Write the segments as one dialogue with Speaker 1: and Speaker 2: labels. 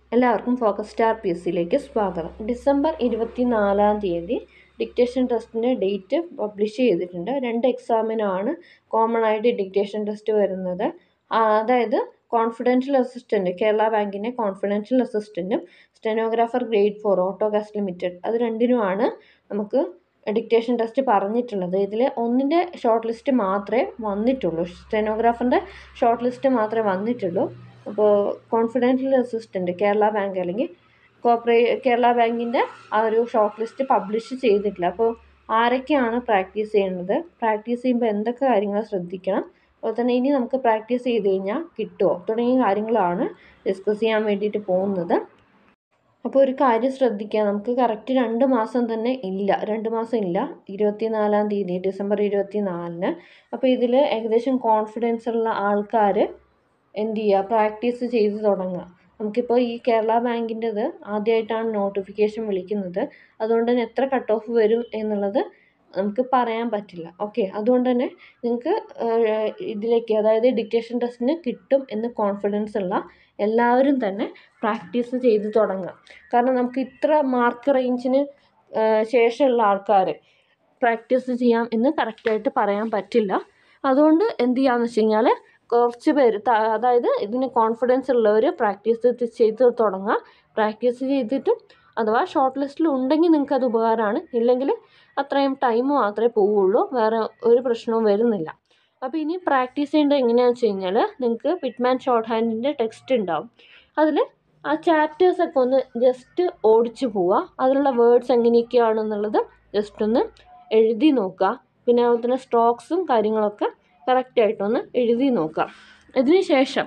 Speaker 1: എല്ലാവർക്കും focus star P S സിയിലേക്ക് സ്വാഗതം ഡിസംബർ ഇരുപത്തി നാലാം തീയതി ഡിക്റ്റേഷൻ ടെസ്റ്റിൻ്റെ ഡേറ്റ് പബ്ലിഷ് ചെയ്തിട്ടുണ്ട് രണ്ട് എക്സാമിനാണ് കോമൺ ആയിട്ട് ഡിക്റ്റേഷൻ ടെസ്റ്റ് വരുന്നത് ആ, അതായത് കോൺഫിഡൻഷ്യൽ അസിസ്റ്റൻറ്റ് കേരള ബാങ്കിൻ്റെ കോൺഫിഡൻഷ്യൽ അസിസ്റ്റൻറ്റും stenographer grade four Autokast limited അത് രണ്ടിനുമാണ് നമുക്ക് ഡിക്റ്റേഷൻ ടെസ്റ്റ് പറഞ്ഞിട്ടുള്ളത് ഇതിൽ ഒന്നിൻ്റെ ഷോർട്ട് ലിസ്റ്റ് മാത്രമേ വന്നിട്ടുള്ളൂ സ്റ്റെനോഗ്രാഫറിൻ്റെ ഷോർട്ട് ലിസ്റ്റ് മാത്രമേ വന്നിട്ടുള്ളൂ അപ്പോൾ കോൺഫിഡൻഷ്യൽ അസിസ്റ്റൻറ്റ് കേരള ബാങ്ക് അല്ലെങ്കിൽ കോപ്പറേ കേരള ബാങ്കിൻ്റെ ആ ഒരു ഷോർട്ട് ലിസ്റ്റ് പബ്ലിഷ് ചെയ്തിട്ടില്ല അപ്പോൾ ആരൊക്കെയാണ് പ്രാക്ടീസ് ചെയ്യുന്നത് പ്രാക്ടീസ് ചെയ്യുമ്പോൾ എന്തൊക്കെ കാര്യങ്ങൾ ശ്രദ്ധിക്കണം അതുപോലെ തന്നെ ഇനി നമുക്ക് പ്രാക്ടീസ് ചെയ്ത് കഴിഞ്ഞാൽ കിട്ടുമോ തുടങ്ങിയ കാര്യങ്ങളാണ് ഡിസ്കസ് ചെയ്യാൻ വേണ്ടിയിട്ട് പോകുന്നത് അപ്പോൾ ഒരു കാര്യം ശ്രദ്ധിക്കുക നമുക്ക് കറക്റ്റ് രണ്ട് മാസം തന്നെ ഇല്ല രണ്ട് മാസം ഇല്ല ഇരുപത്തി നാലാം തീയതി ഡിസംബർ ഇരുപത്തി നാലിന് അപ്പോൾ ഇതിൽ ഏകദേശം കോൺഫിഡൻസ് ഉള്ള ആൾക്കാർ എന്ത് ചെയ്യുക പ്രാക്ടീസ് ചെയ്ത് തുടങ്ങുക നമുക്കിപ്പോൾ ഈ കേരള ബാങ്കിൻ്റെത് ആദ്യമായിട്ടാണ് നോട്ടിഫിക്കേഷൻ വിളിക്കുന്നത് അതുകൊണ്ട് തന്നെ എത്ര കട്ട് ഓഫ് വരും എന്നുള്ളത് നമുക്ക് പറയാൻ പറ്റില്ല ഓക്കെ അതുകൊണ്ട് തന്നെ നിങ്ങൾക്ക് ഇതിലേക്ക് അതായത് ഡിക്റ്റേഷൻ ടെസ്റ്റിന് കിട്ടും എന്ന് കോൺഫിഡൻസ് ഉള്ള എല്ലാവരും തന്നെ പ്രാക്ടീസ് ചെയ്ത് തുടങ്ങുക കാരണം നമുക്ക് ഇത്ര മാർക്ക് റേഞ്ചിന് ശേഷമുള്ള ആൾക്കാർ പ്രാക്ടീസ് ചെയ്യാം എന്ന് കറക്റ്റായിട്ട് പറയാൻ പറ്റില്ല അതുകൊണ്ട് എന്ത് ചെയ്യാന്ന് വെച്ച് കഴിഞ്ഞാൽ കുറച്ച് പേര് ത- അതായത് ഇതിന് കോൺഫിഡൻസ് ഉള്ളവർ പ്രാക്ടീസ് ചെയ്ത് തുടങ്ങുക പ്രാക്ടീസ് ചെയ്തിട്ട് അഥവാ ഷോർട്ട് ലിസ്റ്റിൽ ഉണ്ടെങ്കിൽ നിങ്ങൾക്ക് അത് ഉപകാരമാണ് ഇല്ലെങ്കിൽ അത്രയും ടൈം മാത്രമേ പോവുള്ളൂ വേറെ ഒരു പ്രശ്നവും വരുന്നില്ല അപ്പോൾ ഇനി പ്രാക്ടീസ് ചെയ്യേണ്ടത് എങ്ങനെയാണെന്ന് വെച്ച് കഴിഞ്ഞാൽ നിങ്ങൾക്ക് പിറ്റ്മാൻ ഷോർട്ട് ഹാൻഡിൻ്റെ ടെക്സ്റ്റ് ഉണ്ടാവും അതിൽ ആ ചാപ്റ്റേഴ്സൊക്കെ ഒന്ന് ജസ്റ്റ് ഓടിച്ചു പോവുക അതിലുള്ള വേർഡ്സ് എങ്ങനെയൊക്കെയാണെന്നുള്ളത് ജസ്റ്റ് ഒന്ന് എഴുതി നോക്കുക പിന്നെ അതുപോലെ തന്നെ സ്ട്രോക്സും കാര്യങ്ങളൊക്കെ കറക്റ്റായിട്ടൊന്ന് എഴുതി നോക്കുക ഇതിന് ശേഷം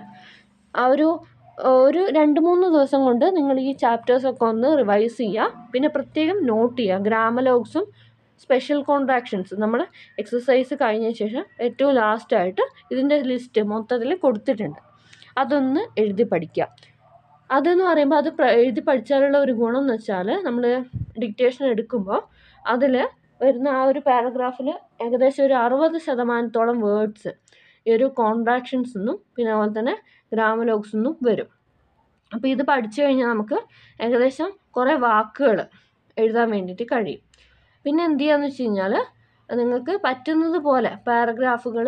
Speaker 1: ആ ഒരു ഒരു രണ്ട് മൂന്ന് ദിവസം കൊണ്ട് നിങ്ങൾ ഈ ചാപ്റ്റേഴ്സൊക്കെ ഒന്ന് റിവൈസ് ചെയ്യുക പിന്നെ പ്രത്യേകം നോട്ട് ചെയ്യുക ഗ്രാമലോഗ്സും സ്പെഷ്യൽ കോൺട്രാക്ഷൻസ് നമ്മൾ എക്സസൈസ് കഴിഞ്ഞ ശേഷം ഏറ്റവും ലാസ്റ്റായിട്ട് ഇതിൻ്റെ ലിസ്റ്റ് മൊത്തത്തിൽ കൊടുത്തിട്ടുണ്ട് അതൊന്ന് എഴുതി പഠിക്കുക അതെന്ന് പറയുമ്പോൾ അത് പ്ര- എഴുതി പഠിച്ചാലുള്ള ഒരു ഗുണം എന്ന് വെച്ചാൽ നമ്മൾ ഡിക്റ്റേഷൻ എടുക്കുമ്പോൾ അതിൽ വരുന്ന ആ ഒരു പാരഗ്രാഫിൽ ഏകദേശം ഒരു അറുപത് ശതമാനത്തോളം വേർഡ്സ് ഈ ഒരു കോൺട്രാക്ഷൻസ് നിന്നും പിന്നെ അതുപോലെ തന്നെ ഗ്രാമലോഗ്സ് നിന്നും വരും അപ്പോൾ ഇത് പഠിച്ചു കഴിഞ്ഞാൽ നമുക്ക് ഏകദേശം കുറേ വാക്കുകൾ എഴുതാൻ വേണ്ടിയിട്ട് കഴിയും പിന്നെ എന്ത് ചെയ്യാന്ന് വെച്ച് കഴിഞ്ഞാൽ നിങ്ങൾക്ക് പറ്റുന്നത് പോലെ പാരഗ്രാഫുകൾ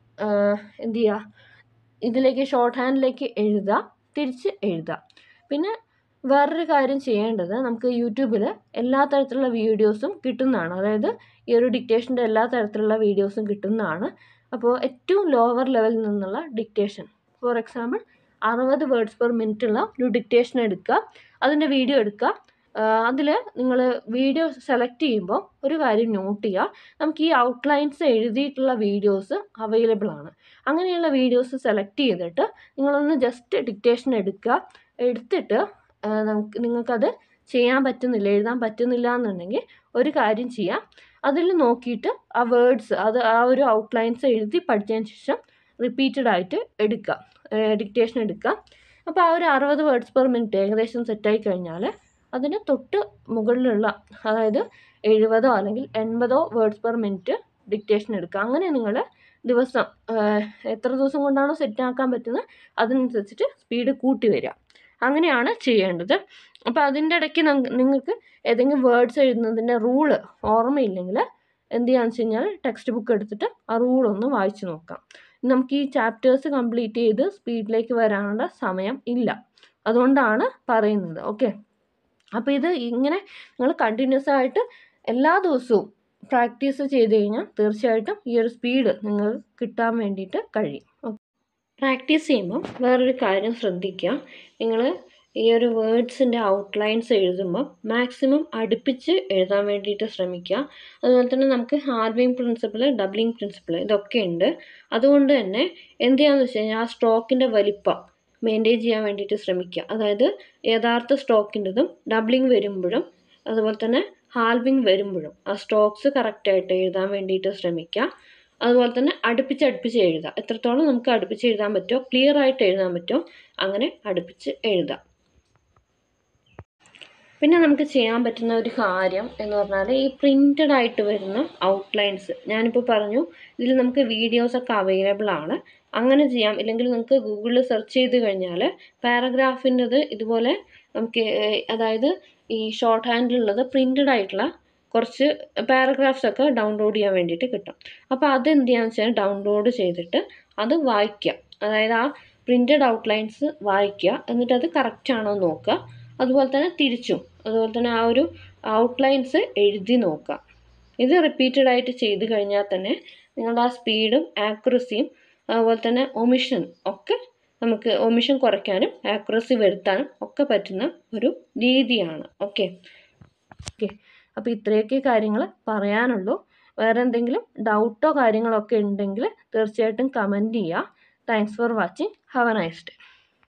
Speaker 1: എന്ത് ചെയ്യുക ഇതിലേക്ക് ഷോർട്ട് ഹാൻഡിലേക്ക് എഴുതുക തിരിച്ച് എഴുതുക പിന്നെ വേറൊരു കാര്യം ചെയ്യേണ്ടത് നമുക്ക് യൂട്യൂബിൽ എല്ലാ തരത്തിലുള്ള വീഡിയോസും കിട്ടുന്നതാണ് അതായത് ഈ ഒരു ഡിക്റ്റേഷൻ്റെ എല്ലാ തരത്തിലുള്ള വീഡിയോസും കിട്ടുന്നതാണ് അപ്പോൾ ഏറ്റവും ലോവർ ലെവലിൽ നിന്നുള്ള ഡിക്റ്റേഷൻ ഫോർ എക്സാമ്പിൾ അറുപത് വേർഡ്സ് പെർ മിനിറ്റ് ഉള്ള ഒരു ഡിക്റ്റേഷൻ എടുക്കുക അതിൻ്റെ വീഡിയോ എടുക്കുക അതിൽ നിങ്ങൾ വീഡിയോ സെലക്ട് ചെയ്യുമ്പോൾ ഒരു കാര്യം നോട്ട് ചെയ്യുക നമുക്ക് ഈ ഔട്ട്ലൈൻസ് എഴുതിയിട്ടുള്ള വീഡിയോസ് അവൈലബിൾ ആണ് അങ്ങനെയുള്ള വീഡിയോസ് സെലക്ട് ചെയ്തിട്ട് നിങ്ങളൊന്ന് ജസ്റ്റ് ഡിക്റ്റേഷൻ എടുക്കുക എടുത്തിട്ട് ആ, നമുക്ക് നിങ്ങൾക്കത് ചെയ്യാൻ പറ്റുന്നില്ല എഴുതാൻ പറ്റുന്നില്ല എന്നുണ്ടെങ്കിൽ ഒരു കാര്യം ചെയ്യാം അതിൽ നോക്കിയിട്ട് ആ വേർഡ്സ് അത് ആ ഒരു ഔട്ട്ലൈൻസ് എഴുതി പഠിച്ചതിന് ശേഷം റിപ്പീറ്റഡ് ആയിട്ട് എടുക്കുക ഡിക്റ്റേഷൻ എടുക്കുക അപ്പോൾ ആ ഒരു അറുപത് വേർഡ്സ് പെർ മിനിറ്റ് ഏകദേശം സെറ്റായി കഴിഞ്ഞാൽ അതിന് തൊട്ട് മുകളിലുള്ള അതായത് എഴുപതോ അല്ലെങ്കിൽ എൺപതോ വേർഡ്സ് പെർ മിനിറ്റ് ഡിക്റ്റേഷൻ എടുക്കുക അങ്ങനെ നിങ്ങൾ ദിവസം ആഹ്, എത്ര ദിവസം കൊണ്ടാണോ സെറ്റ് ആക്കാൻ പറ്റുന്നത് അതിനനുസരിച്ചിട്ട് സ്പീഡ് കൂട്ടി വരിക അങ്ങനെയാണ് ചെയ്യേണ്ടത് അപ്പോൾ അതിൻ്റെ ഇടയ്ക്ക് നം- നിങ്ങൾക്ക് ഏതെങ്കിലും വേർഡ്സ് എഴുതുന്നതിൻ്റെ റൂള് ഓർമ്മയില്ലെങ്കിൽ എന്ത് ചെയ്യാന്ന് വെച്ച് കഴിഞ്ഞാൽ ടെക്സ്റ്റ് ബുക്ക് എടുത്തിട്ട് ആ റൂൾ ഒന്ന് വായിച്ച് നോക്കാം നമുക്ക് ഈ ചാപ്റ്റേഴ്സ് കംപ്ലീറ്റ് ചെയ്ത് സ്പീഡിലേക്ക് വരാനുള്ള സമയം ഇല്ല അതുകൊണ്ടാണ് പറയുന്നത് ഓക്കെ അപ്പോൾ ഇത് ഇങ്ങനെ നിങ്ങൾ കണ്ടിന്യൂസ് ആയിട്ട് എല്ലാ ദിവസവും പ്രാക്ടീസ് ചെയ്ത് കഴിഞ്ഞാൽ തീർച്ചയായിട്ടും ഈ ഒരു സ്പീഡ് നിങ്ങൾക്ക് കിട്ടാൻ വേണ്ടിയിട്ട് കഴിയും പ്രാക്ടീസ് ചെയ്യുമ്പം വേറൊരു കാര്യം ശ്രദ്ധിക്കുക നിങ്ങൾ ഈ ഒരു വേർഡ്സിൻ്റെ ഔട്ട്ലൈൻസ് എഴുതുമ്പോൾ മാക്സിമം അടുപ്പിച്ച് എഴുതാൻ വേണ്ടിയിട്ട് ശ്രമിക്കുക അതുപോലെ തന്നെ നമുക്ക് ഹാർവിങ് പ്രിൻസിപ്പിൾ ഡബ്ലിംഗ് പ്രിൻസിപ്പിൾ ഇതൊക്കെ ഉണ്ട് അതുകൊണ്ട് തന്നെ എന്ത് ചെയ്യാന്ന് വെച്ച് കഴിഞ്ഞാൽ ആ സ്ട്രോക്കിൻ്റെ വലിപ്പം മെയിൻറ്റെയിൻ ചെയ്യാൻ വേണ്ടിയിട്ട് ശ്രമിക്കുക അതായത് യഥാർത്ഥ സ്റ്റോക്കിൻ്റെതും ഡബ്ലിംഗ് വരുമ്പോഴും അതുപോലെ തന്നെ ഹാൽവിങ് വരുമ്പോഴും ആ സ്റ്റോക്സ് കറക്റ്റായിട്ട് എഴുതാൻ വേണ്ടിയിട്ട് ശ്രമിക്കുക അതുപോലെ തന്നെ അടുപ്പിച്ച് അടുപ്പിച്ച് എഴുതുക എത്രത്തോളം നമുക്ക് അടുപ്പിച്ച് എഴുതാൻ പറ്റുമോ ക്ലിയർ ആയിട്ട് എഴുതാൻ പറ്റുമോ അങ്ങനെ അടുപ്പിച്ച് എഴുതുക പിന്നെ നമുക്ക് ചെയ്യാൻ പറ്റുന്ന ഒരു കാര്യം എന്ന് പറഞ്ഞാൽ ഈ പ്രിൻറ്റഡ് ആയിട്ട് വരുന്ന ഔട്ട്ലൈൻസ് ഞാനിപ്പോൾ പറഞ്ഞു ഇതിൽ നമുക്ക് വീഡിയോസൊക്കെ അവൈലബിൾ ആണ് അങ്ങനെ ചെയ്യാം ഇല്ലെങ്കിൽ നിങ്ങൾക്ക് ഗൂഗിളിൽ സെർച്ച് ചെയ്ത് കഴിഞ്ഞാൽ പാരഗ്രാഫിൻ്റെത് ഇതുപോലെ നമുക്ക് അതായത് ഈ ഷോർട്ട് ഹാൻഡിലുള്ളത് പ്രിൻറ്റഡ് ആയിട്ടുള്ള കുറച്ച് പാരഗ്രാഫ്സ് ഒക്കെ ഡൗൺലോഡ് ചെയ്യാൻ വേണ്ടിയിട്ട് കിട്ടും അപ്പോൾ അത് എന്ത് ചെയ്യാന്ന് വെച്ചാൽ ഡൗൺലോഡ് ചെയ്തിട്ട് അത് വായിക്കുക അതായത് ആ പ്രിൻറ്റഡ് ഔട്ട്ലൈൻസ് വായിക്കുക എന്നിട്ട് അത് കറക്റ്റ് ആണോ നോക്കുക അതുപോലെ തന്നെ തിരിച്ചും അതുപോലെ തന്നെ ആ ഒരു ഔട്ട്ലൈൻസ് എഴുതി നോക്കുക ഇത് റിപ്പീറ്റഡ് ആയിട്ട് ചെയ്ത് കഴിഞ്ഞാൽ തന്നെ നിങ്ങളുടെ ആ സ്പീഡും ആക്യുറസിയും അതുപോലെ തന്നെ ഒമിഷൻ ഒക്കെ നമുക്ക് ഒമിഷൻ കുറയ്ക്കാനും ആക്യുറസി വരുത്താനും ഒക്കെ പറ്റുന്ന ഒരു രീതിയാണ് ഓക്കെ ഓക്കെ അപ്പോൾ ഇത്രയൊക്കെ കാര്യങ്ങൾ പറയാനുള്ളൂ വേറെ എന്തെങ്കിലും ഡൗട്ടോ കാര്യങ്ങളോ ഒക്കെ ഉണ്ടെങ്കിൽ തീർച്ചയായിട്ടും കമൻറ്റ് ചെയ്യുക thanks for watching have a nice day